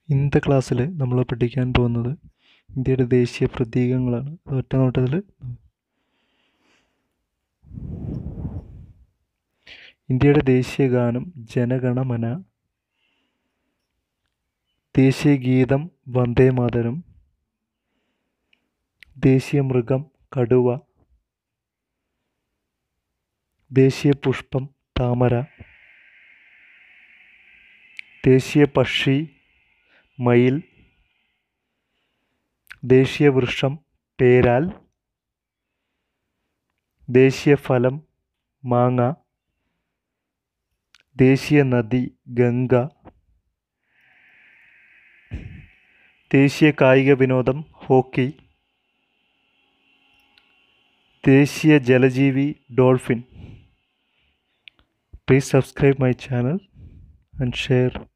ഇന്നത്തെ ക്ലാസ്സിൽ നമ്മൾ പഠിക്കാൻ പോകുന്നത് ഇന്ത്യയുടെ ദേശീയ പ്രതീകങ്ങളാണ് അത് ഒറ്റ നോട്ടത്തിൽ ഇന്ത്യയുടെ ദേശീയ ഗാനം ജനഗണമന ദേശീയ ഗീതം വന്ദേ മാതരം ദേശീയ മൃഗം കടുവ ദേശീയ പുഷ്പം താമര ദേശീയ പക്ഷി മയിൽ ദേശീയ വൃക്ഷം പേരാൽ ദേശീയ ഫലം മാങ്ങ ദേശീയ നദി ഗംഗ ദേശീയ കായിക വിനോദം ഹോക്കി ദേശീയ ജലജീവി dolphin please subscribe my channel and share